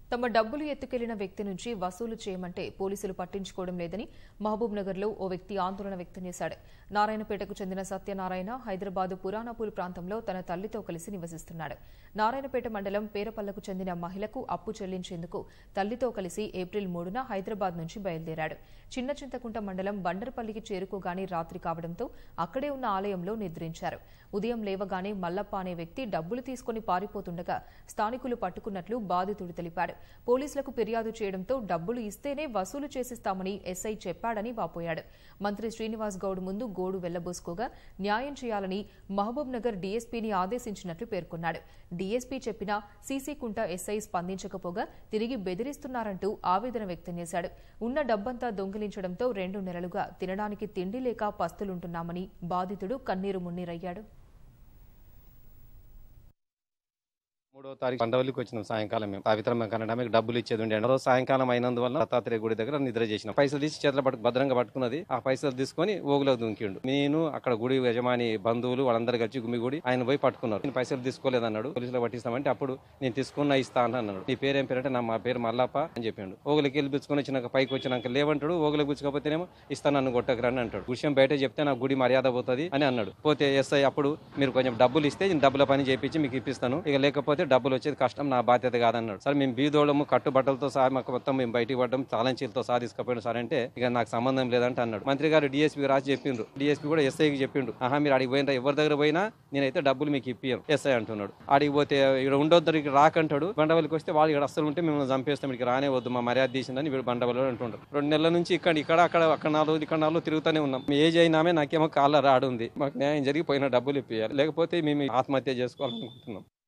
తమ డబ్బులు ఎత్తుకెళ్లిన వ్యక్తి నుంచి వసూలు చేయమంటే పోలీసులు పట్టించుకోవడం లేదని మహబూబ్ నగర్లో ఓ వ్యక్తి ఆందోళన వ్యక్తం చేశాడు నారాయణపేటకు చెందిన సత్యనారాయణ హైదరాబాద్ పురాణపూల్ ప్రాంతంలో తన తల్లితో కలిసి నివసిస్తున్నాడు నారాయణపేట మండలం పేరపల్లకు చెందిన మహిళకు అప్పు చెల్లించేందుకు తల్లితో కలిసి ఏప్రిల్ మూడున హైదరాబాద్ నుంచి బయలుదేరాడు చిన్న చింతకుంట మండలం బండరపల్లికి చేరుకోగానే రాత్రి కావడంతో అక్కడే ఉన్న ఆలయంలో నిద్రించారు ఉదయం లేవగానే మల్లప్ప అనే వ్యక్తి డబ్బులు తీసుకుని పారిపోతుండగా స్థానికులు పట్టుకున్నట్లు బాధితుడు తెలిపాడు పోలీసులకు ఫిర్యాదు చేయడంతో డబ్బులు ఇస్తేనే వసూలు చేసిస్తామని ఎస్ఐ చెప్పాడని వాపోయాడు మంత్రి శ్రీనివాస్ గౌడ్ ముందు గోడు వెళ్లబోసుకోగా న్యాయం చేయాలని మహబూబ్ నగర్ డీఎస్పీని ఆదేశించినట్లు పేర్కొన్నాడు డీఎస్పీ చెప్పినా సీసీ కుంట ఎస్ఐ స్పందించకపోగా తిరిగి బెదిరిస్తున్నారంటూ ఆవేదన వ్యక్తం చేశాడు ఉన్న డబ్బంతా దొంగిలించడంతో రెండు నెలలుగా తినడానికి తిండి లేక పస్తులుంటున్నామని బాధితుడు కన్నీరు మున్నీరయ్యాడు మూడో తారీఖు పండవల్లికి వచ్చినాం సాయంకాలం మేము సావిత్రమ్మ కనడానికి డబ్బులు ఇచ్చేది ఉండే రోజు సాయంకాలం అయినందువల్ల దత్తాత్రేయ గుడి దగ్గర నిద్ర చేసిన పైసలు తీసి చేతులు పట్టు భద్రంగా పట్టుకున్నది ఆ పైసలు తీసుకొని ఓగులో దుంకిండు నేను అక్కడ గుడి యజమాని బంధువులు వాళ్ళందరూ కలిసి గుమిగూడి ఆయన పోయి పట్టుకున్నారు నేను పైసలు తీసుకోలేదన్నాడు పోలీసులు పట్టిస్తామంటే అప్పుడు నేను తీసుకున్నా ఇస్తా అని అన్నాడు నీ పేరు ఏం పేరు అంటే నా మా పేరు మల్లప్ప అని చెప్పిండు ఓగులకి వెళ్ళి పిలుచుకొని వచ్చినాక పైకి వచ్చినాక లేవంటాడు ఓగులకు పిలుచుకోకపోతేనేమో ఇస్తాను నన్ను కొట్టకరని అంటాడు విషయం బయట చెప్తే నా గుడి మర్యాద పోతుంది అని అన్నాడు పోతే ఎస్ఐ అప్పుడు మీరు కొంచెం డబ్బులు ఇస్తే నేను డబ్బుల పని చేపించి మీకు ఇప్పిస్తాను ఇక లేకపోతే డబ్బులు వచ్చేది కష్టం నా బాధ్యత కాదన్నాడు సార్ మేము బీదోళము కట్టుబట్టలతో సహా మాకు మొత్తం మేము బయటికి పడ్డం తాళంచీలతో సహా తీసుకుపోయాడు సార్ అంటే ఇక నాకు సంబంధం లేదంటే అన్నాడు మంత్రి గారు డిఎస్పీ రాసి చెప్పిండ్రు డిఎస్పీ కూడా ఎస్ఐకి చెప్పిండు ఆహా మీరు అడిగి పోయినా ఎవరి దగ్గర పోయినా నేనైతే డబ్బులు మీకు ఇప్పియను ఎస్ఐ అంటున్నాడు అడిగి పోతే ఇక్కడ ఉండొద్దు ఇక్కడ రాకంటాడు బండవల్లికి వస్తే వాళ్ళు ఇక్కడ అస్సలు ఉంటే మేము చంపేస్తాం ఇక్కడ రానే వద్దు మా మర్యాద తీసిందని వీడు బండవల్లి అంటుంటారు రెండు నెలల నుంచి ఇక్కడ ఇక్కడ అక్కడ అక్కడ నాలుగు ఇక్కడ నాలుగు తిరుగుతూనే ఉన్నాం మీ ఏజ్ అయినామే నాకేమో కాళ్ళ రాడు ఉంది మాకు న్యాయం జరిగి పోయిన డబ్బులు ఇప్పియాలి లేకపోతే మేము ఆత్మహత్య చేసుకోవాలనుకుంటున్నాం